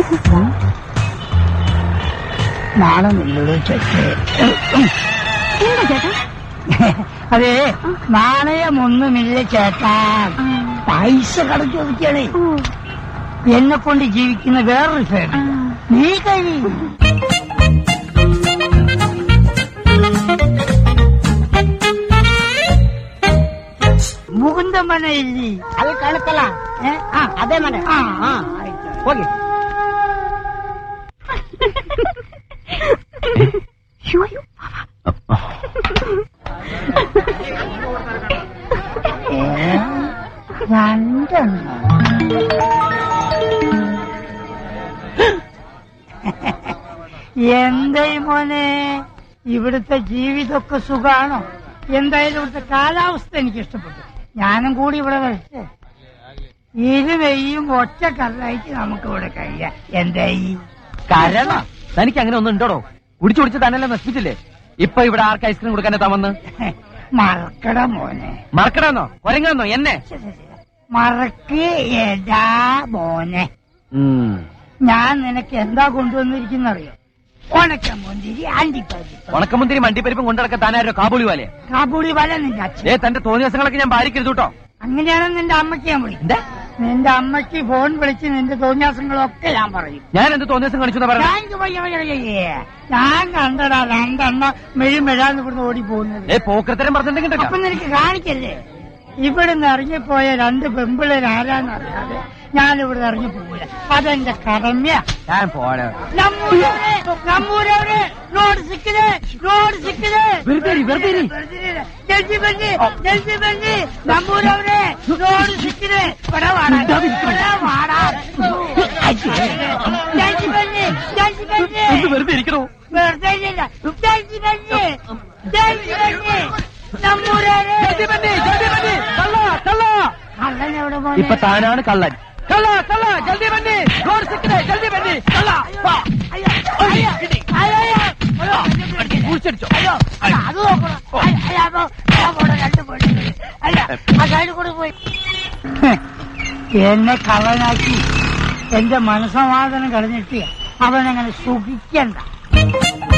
നാണമില്ലടോ check എന്താ ചേട്ടാ അതെ നാണയമൊന്നുമില്ല ചേട്ടാ പൈസ കടച്ചു ചോദിക്കണേ ഓ എന്നെ കൊണ്ട് ജീവിക്കുന്ന വേറൊരു ഫാമിലി നീ കഴി മുകുന്ദ മന ഇല്ലേ ಅಲ್ಲಿ ಕಾಣುತ್ತಲ್ಲ ഏ? ಹಾ ಅದೇ ಮನೆ ആ ಹಾ ആയിക്കോട്ടെ. ಹೋಗಿ യ്യോ, യ്യോ. ഏ? രണ്ടെണ്ണം എന്തായി മോനെ ഇവിടുത്തെ ജീവിതമൊക്കെ സുഖാണോ എന്തായാലും ഇവിടുത്തെ കാലാവസ്ഥ എനിക്ക് ഇഷ്ടപ്പെട്ടു ഞാനും കൂടി ഇവിടെ വരട്ടെ ഇരുവയും ഒറ്റ കല്ലായിട്ട് നമുക്ക് ഇവിടെ കഴിയാം എന്തായി കരണ തനിക്ക് അങ്ങനെ ഒന്നും ഉണ്ടോടോ കുടിച്ചു കുടിച്ച് തന്നെല്ലാം നശിപ്പിച്ചില്ലേ ഇപ്പൊ ഇവിടെ ആർക്ക് ഐസ്ക്രീം കൊടുക്കാൻ എത്താമെന്ന് മറക്കട മോനെ മറക്കണമെന്നോ കൊരങ്ങാന്നോ എന്നെ മറക്ക് എടാ മോനെ ഉം. ഞാൻ നിനക്ക് എന്താ കൊണ്ടുവന്നിരിക്കുന്നറിയോ ഉണക്കമുന്തിരി അണ്ടിപ്പരി ഉണക്കമുന്തിരി മണ്ടിപ്പരിപ്പും കൊണ്ടിടക്കാൻ താനാരോ കാബൂളി വാലേ കാബൂളി വല നിന്റെ അച്ഛൻ ഏ തന്റെ തോന്നിയ ദിവസങ്ങളൊക്കെ ഞാൻ പാലിക്കരുത് കേട്ടോ അങ്ങനെയാണ് നിന്റെ അമ്മയ്ക്ക് ഞാൻ വിളിക്കും എന്താ നിന്റെ അമ്മയ്ക്ക് ഫോൺ വിളിച്ച് നിന്റെ തോന്നിയാസങ്ങളൊക്കെ ഞാൻ പറയും ഞാൻ എന്ത് തോന്നിയ ദിവസം കാണിച്ചു പറയാം ഞാൻ ഇത് വയ്യ, വയ്യ, വയ്യ, വയ്യ. ഞാൻ കണ്ടടാ രണ്ടെണ്ണ മെഴി മെഴാന്ന് ഇവിടുന്ന് ഓടി പോകുന്നത് ഏ പോക്കരത്തരം പറഞ്ഞിട്ടുണ്ടെങ്കിൽ അപ്പൊ നിനക്ക് കാണിക്കല്ലേ ഇവിടുന്ന് ഇറങ്ങിപ്പോയ രണ്ട് പെമ്പിള്ളേർ ആരാന്ന് അറിയാതെ ഞാൻ ഇവിടെ ഇറങ്ങി പോകില്ല അതെന്റെ കടമ ഞാൻ പോണേ നമ്മൂരവരെ നമ്മൂരവരെ നോട് സിക്കില് നോട് സിക്കില് വെറുതെ ഇരി, വെറുതെ ഇരി. ജൽദി ബന്നി ജൽദി ബന്നി നമ്മൂരവരെ നോട് സിക്കില് ഇവിടെ വാടാ ഇവിടെ വാടാ ജൽദി ബന്നി ജൽദി ബന്നി എന്ത് വെറുതെ ഇരിക്കണോ വെറുതെ ഇല്ല ജൽദി ബന്നി ജൽദി ബന്നി നമ്മൂരവരെ കള്ളൻ എവിടെ ഇപ്പൊ പോയി താനാണ് കള്ളൻ കള്ള കള്ള ജൽദി ബന്നി ഡോർ സിക്കിനെ ജൽദി ബന്നി കള്ള വാ. അയ്യോ അയ്യോ അയ്യോ അയ്യോ കുഴിച്ചടിച്ചോ അയ്യോ അല്ല, അത് നോക്കണം അയ്യ, അയ്യ, അപ്പൊ ഞാൻ പോട്ടെ, രണ്ട് പെണ്ണുങ്ങള്. അയ്യ, ആ സൈഡിൽ കൂടെ പോയി എന്നെ കള്ളനാക്കി എന്റെ മനസമാധാനം കളഞ്ഞിട്ട് അവനങ്ങനെ സുഖിക്കണ്ട